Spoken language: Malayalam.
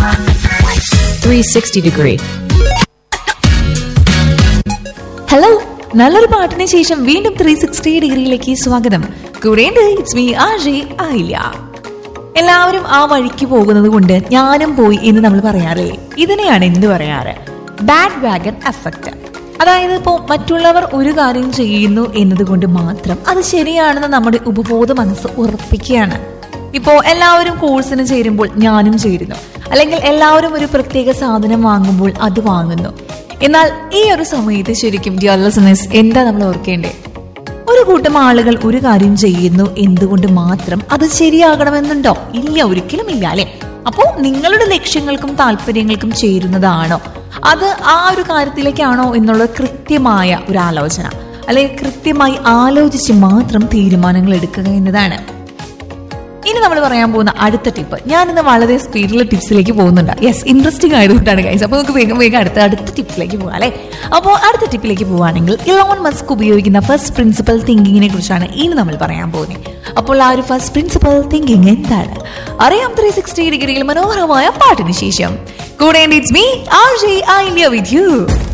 360 degree. ഹലോ നല്ലൊരു പാട്ടിന് ശേഷം വീണ്ടും ത്രീ സിക്സ്റ്റി ഡിഗ്രിയിലേക്ക് സ്വാഗതം കൂടെയുണ്ട് ഇറ്റ്സ് മീ ആജെ ആയില്ല എല്ലാവരും ആ വഴിക്ക് പോകുന്നത് കൊണ്ട് ഞാനും പോയി എന്ന് നമ്മൾ പറയാറില്ലേ ഇതിനെയാണ് എന്ത് പറയാറ് ബാഡ് വാഗൺ എഫക്റ്റ് അതായത് ഇപ്പോൾ മറ്റുള്ളവർ ഒരു കാര്യം ചെയ്യുന്നു എന്നതുകൊണ്ട് മാത്രം അത് ശരിയാണെന്ന് നമ്മുടെ ഉപബോധ മനസ്സ് ഉറപ്പിക്കുകയാണ് ഇപ്പോ എല്ലാവരും കോഴ്സിന് ചേരുമ്പോൾ ഞാനും ചേരുന്നു അല്ലെങ്കിൽ എല്ലാവരും ഒരു പ്രത്യേക സാധനം വാങ്ങുമ്പോൾ അത് വാങ്ങുന്നു എന്നാൽ ഈ ഒരു സമയത്ത് ശരിക്കും ഡിയർലെസ്നെസ് എന്താ നമ്മൾ ഓർക്കേണ്ടേ ഒരു കൂട്ടം ആളുകൾ ഒരു കാര്യം ചെയ്യുന്നു എന്തുകൊണ്ട് മാത്രം അത് ശരിയാകണമെന്നുണ്ടോ ഇല്ല ഒരിക്കലും ഇല്ല അല്ലെ അപ്പോ നിങ്ങളുടെ ലക്ഷ്യങ്ങൾക്കും താല്പര്യങ്ങൾക്കും ചേരുന്നതാണോ അത് ആ ഒരു കാര്യത്തിലേക്കാണോ എന്നുള്ള കൃത്യമായ ഒരു ആലോചന അല്ലെങ്കിൽ കൃത്യമായി ആലോചിച്ച് മാത്രം തീരുമാനങ്ങൾ എടുക്കുക എന്നതാണ് ഇനി നമ്മൾ പറയാൻ പോകുന്ന അടുത്ത ടിപ്പ് ഞാൻ ഇന്ന് വളരെ സ്പീഡിൽ ടിപ്സിലേക്ക് പോകുന്നുണ്ട് യെസ് ഇൻട്രസ്റ്റിംഗ് ആയതുകൊണ്ടാണ് ഗൈസ് അപ്പോൾ നമുക്ക് വേഗം വേഗം അടുത്ത അടുത്ത ടിപ്സിലേക്ക് പോകാം അല്ലേ അപ്പോൾ അടുത്ത ടിപ്പിലേക്ക് പോവുകയാണെങ്കിൽ ഇലോൺ മസ്ക് ഉപയോഗിക്കുന്ന ഫസ്റ്റ് പ്രിൻസിപ്പൽ തിങ്കിങ്ങിനെ കുറിച്ചാണ് ഇനി നമ്മൾ പറയാൻ പോകുന്നത് അപ്പോൾ ആ ഒരു ഫസ്റ്റ് പ്രിൻസിപ്പൽ തിങ്കിങ് എന്താണ് അറിയാം ത്രീ സിക്സ്റ്റി ഡിഗ്രിയിൽ മനോഹരമായ പാട്ടിന് ശേഷം കൂടെ it's me R J I with U